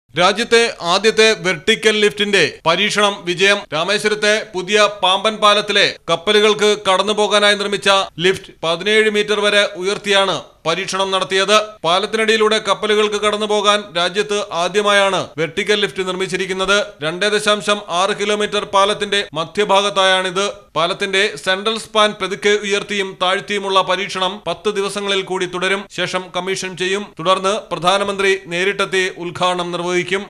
രാജ്യത്തെ ആദ്യത്തെ വെർട്ടിക്കൽ ലിഫ്റ്റിന്റെ പരീക്ഷണം വിജയം രാമേശ്വരത്തെ പുതിയ പാമ്പൻ പാലത്തിലെ കപ്പലുകൾക്ക് കടന്നുപോകാനായി നിർമ്മിച്ച ലിഫ്റ്റ് പതിനേഴ് മീറ്റർ വരെ ഉയർത്തിയാണ് പരീക്ഷണം നടത്തിയത് പാലത്തിനടിയിലൂടെ കപ്പലുകൾക്ക് കടന്നുപോകാൻ രാജ്യത്ത് ആദ്യമായാണ് വെർട്ടിക്കൽ ലിഫ്റ്റ് നിർമ്മിച്ചിരിക്കുന്നത് രണ്ടേ ദശാംശം ആറ് കിലോമീറ്റർ പാലത്തിന്റെ മധ്യഭാഗത്തായാണിത് പാലത്തിന്റെ സെൻട്രൽ സ്പാൻ പതുക്കെ ഉയർത്തിയും താഴ്ത്തിയുമുള്ള പരീക്ഷണം പത്ത് ദിവസങ്ങളിൽ കൂടി തുടരും ശേഷം കമ്മീഷൻ ചെയ്യും തുടർന്ന് പ്രധാനമന്ത്രി നേരിട്ടെത്തി ഉദ്ഘാടനം നിർവഹിക്കും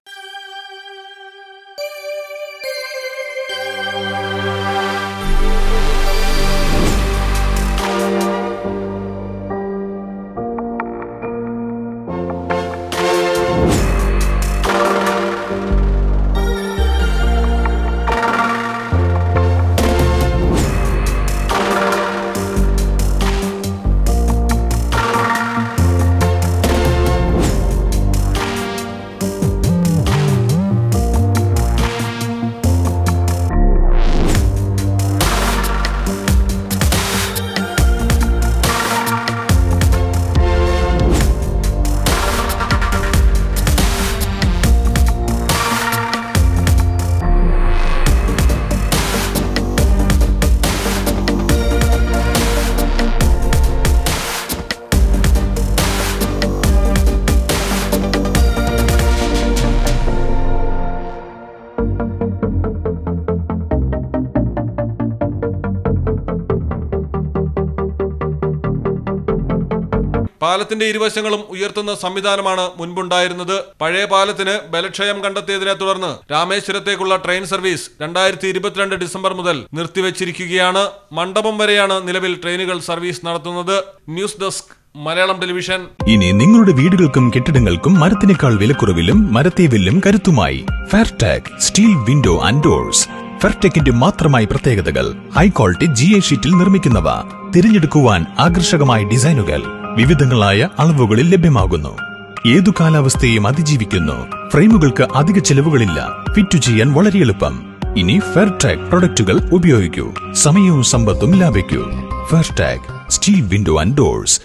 പാലത്തിന്റെ ഇരുവശങ്ങളും ഉയർത്തുന്ന സംവിധാനമാണ് മുൻപുണ്ടായിരുന്നത് പഴയ പാലത്തിന് ബലക്ഷയം കണ്ടെത്തിയതിനെ തുടർന്ന് രാമേശ്വരത്തേക്കുള്ള ട്രെയിൻ സർവീസ് രണ്ടായിരത്തി ഇരുപത്തിരണ്ട് ഡിസംബർ മുതൽ നിർത്തിവച്ചിരിക്കുകയാണ് മണ്ഡപം വരെയാണ് നിലവിൽ ട്രെയിനുകൾ സർവീസ് നടത്തുന്നത് ന്യൂസ് ഡെസ്ക് മലയാളം ടെലിവിഷൻ ഇനി നിങ്ങളുടെ വീടുകൾക്കും കെട്ടിടങ്ങൾക്കും മരത്തിനേക്കാൾ വിലക്കുറവിലും മരത്തേവില്ലും കരുത്തുമായി Fairtag steel window and doors ഫെർടെക്കിന്റെ മാത്രമായി പ്രത്യേകതകൾ ഹൈ ക്വാളിറ്റി ജി എ ഷീറ്റിൽ നിർമ്മിക്കുന്നവ തിരഞ്ഞെടുക്കുവാൻ ആകർഷകമായ ഡിസൈനുകൾ വിവിധങ്ങളായ അളവുകളിൽ ലഭ്യമാകുന്നു ഏതു കാലാവസ്ഥയെയും അതിജീവിക്കുന്നു ഫ്രെയിമുകൾക്ക് അധിക ചെലവുകളില്ല ഫിറ്റ് ചെയ്യാൻ വളരെ എളുപ്പം ഇനി ഫെയർടാഗ് പ്രൊഡക്റ്റുകൾ ഉപയോഗിക്കൂ സമയവും സമ്പത്തും ലാഭിക്കൂ Fairtag steel window and doors